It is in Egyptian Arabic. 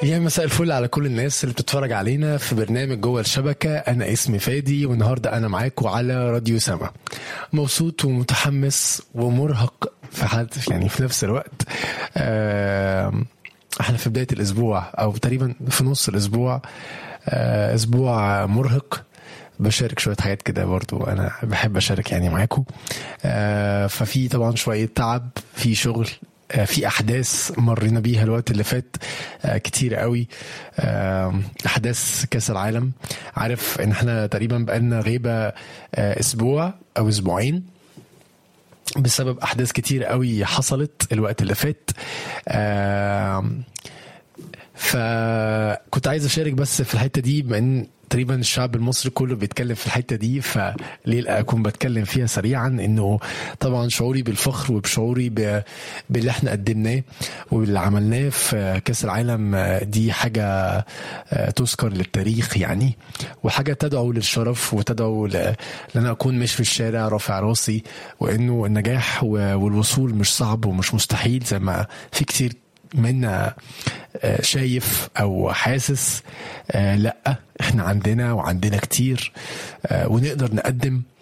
يا مساء الفل على كل الناس اللي بتتفرج علينا في برنامج جوه الشبكة أنا اسمي فادي والنهاردة أنا معاكم على راديو سما مبسوط ومتحمس ومرهق في حد يعني في نفس الوقت آه، احنا في بداية الأسبوع أو تقريبا في نص الأسبوع آه، أسبوع مرهق بشارك شوية حاجات كده برضو أنا بحب أشارك يعني معاكم آه، ففي طبعا شوية تعب في شغل آه، في احداث مرينا بيها الوقت اللي فات آه، كتير قوي آه، احداث كاس العالم عارف ان احنا تقريبا بقالنا غيبه آه، اسبوع او اسبوعين بسبب احداث كتير قوي حصلت الوقت اللي فات آم، فكنت عايز اشارك بس في الحته دي بما ان تقريبا الشعب المصري كله بيتكلم في الحته دي فليه لا اكون بتكلم فيها سريعا انه طبعا شعوري بالفخر وبشعوري ب- باللي احنا قدمناه واللي عملناه في كاس العالم آه، دي حاجه آه، تذكر للتاريخ يعني وحاجه تدعو للشرف وتدعو ل- لان انا اكون ماشي في الشارع رافع راسي وانه النجاح و- والوصول مش صعب ومش مستحيل زي ما في كتير منا آه، شايف او حاسس آه، لا احنا عندنا وعندنا كتير آه، ونقدر نقدم